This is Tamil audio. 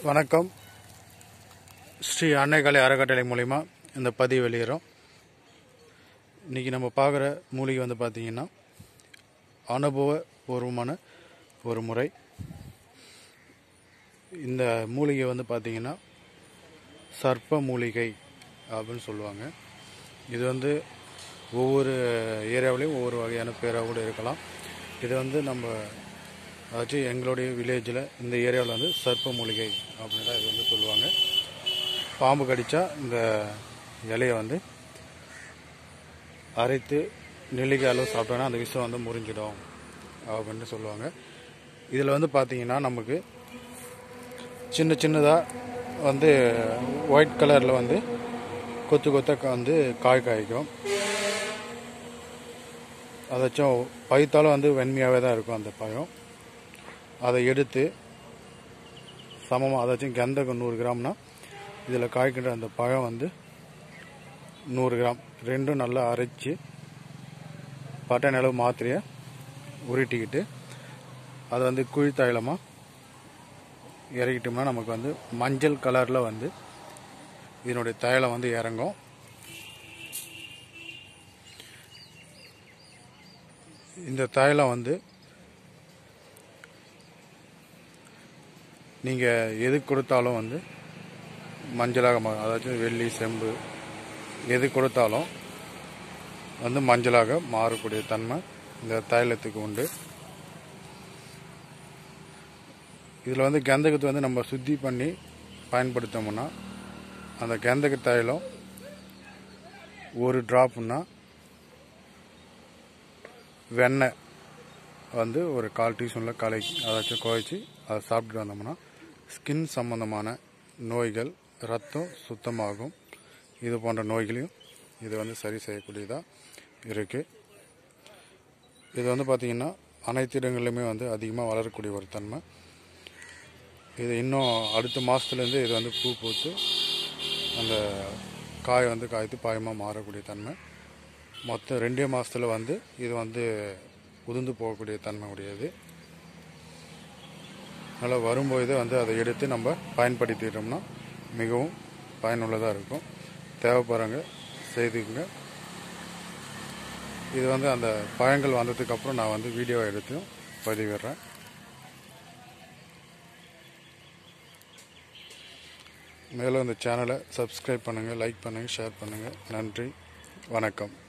வணக்கம் ஸ்ரீ அன்னைக்கலை அறக்கட்டளை மூலிமா இந்த பதிவு வெளியிடறோம் இன்றைக்கி நம்ம பார்க்குற மூலிகை வந்து பார்த்திங்கன்னா அனுபவபூர்வமான ஒரு முறை இந்த மூலிகை வந்து பார்த்திங்கன்னா சர்ப்ப மூலிகை அப்படின்னு சொல்லுவாங்க இது வந்து ஒவ்வொரு ஏரியாவிலையும் ஒவ்வொரு வகையான பேராக கூட இருக்கலாம் இது வந்து நம்ம அதாச்சும் எங்களுடைய வில்லேஜில் இந்த ஏரியாவில் வந்து சர்ப்ப மூலிகை அப்படின்னு தான் இது வந்து சொல்லுவாங்க பாம்பு கடித்தா இந்த இலையை வந்து அரைத்து நெல்லிக்காய் அளவு சாப்பிட்டோன்னா அந்த விஷம் வந்து முறிஞ்சிடும் அப்படின்னு சொல்லுவாங்க இதில் வந்து பார்த்தீங்கன்னா நமக்கு சின்ன சின்னதாக வந்து ஒயிட் கலரில் வந்து கொத்து கொத்த வந்து காய் காய்க்கும் அதாச்சும் பைத்தாலும் வந்து வெண்மையாகவே தான் இருக்கும் அந்த பழம் அதை எடுத்து சமமாக அதாச்சும் கந்தகம் நூறு கிராம்னா இதில் காய்க்கின்ற அந்த பழம் வந்து நூறு கிராம் ரெண்டும் நல்லா அரைச்சி பட்டை நிலவு மாத்திரையை உருட்டிக்கிட்டு அதை வந்து குழி தைலமாக இறக்கிட்டோம்னா நமக்கு வந்து மஞ்சள் கலரில் வந்து இதனுடைய தைலம் வந்து இறங்கும் இந்த தைலம் வந்து நீங்கள் எது கொடுத்தாலும் வந்து மஞ்சளாக மாறும் அதாச்சும் வெள்ளி செம்பு எது கொடுத்தாலும் வந்து மஞ்சளாக மாறக்கூடிய தன்மை இந்த தைலத்துக்கு உண்டு இதில் வந்து கந்தகத்தை வந்து நம்ம சுத்தி பண்ணி பயன்படுத்தோம்னா அந்த கந்தக தைலம் ஒரு ட்ராப்னா வெண்ணெய் வந்து ஒரு கால் டீஸ்பூனில் கலக்கி அதாச்சும் குழைச்சி அதை சாப்பிட்டு வந்தோம்னா ஸ்கின் சம்பந்தமான நோய்கள் ரத்தம் சுத்தமாகும் இது போன்ற நோய்களையும் இது வந்து சரி செய்யக்கூடியதாக இருக்குது இது வந்து பார்த்திங்கன்னா அனைத்து இடங்கள்லையுமே வந்து அதிகமாக வளரக்கூடிய ஒரு தன்மை இது இன்னும் அடுத்த மாதத்துலேருந்து இது வந்து பூ பூத்து அந்த காய் வந்து காய்த்து பாயமாக மாறக்கூடிய தன்மை மொத்தம் ரெண்டே மாதத்தில் வந்து இது வந்து உதிர்ந்து போகக்கூடிய தன்மை உடையது அதனால் வரும்போது வந்து அதை எடுத்து நம்ம பயன்படுத்திட்டோம்னா மிகவும் பயனுள்ளதாக இருக்கும் தேவைப்படுறவங்க செய்துக்குங்க இது வந்து அந்த பழங்கள் வந்ததுக்கப்புறம் நான் வந்து வீடியோ எடுத்து பதிவிடுறேன் மேலும் இந்த சேனலை சப்ஸ்கிரைப் பண்ணுங்கள் லைக் பண்ணுங்கள் ஷேர் பண்ணுங்கள் நன்றி வணக்கம்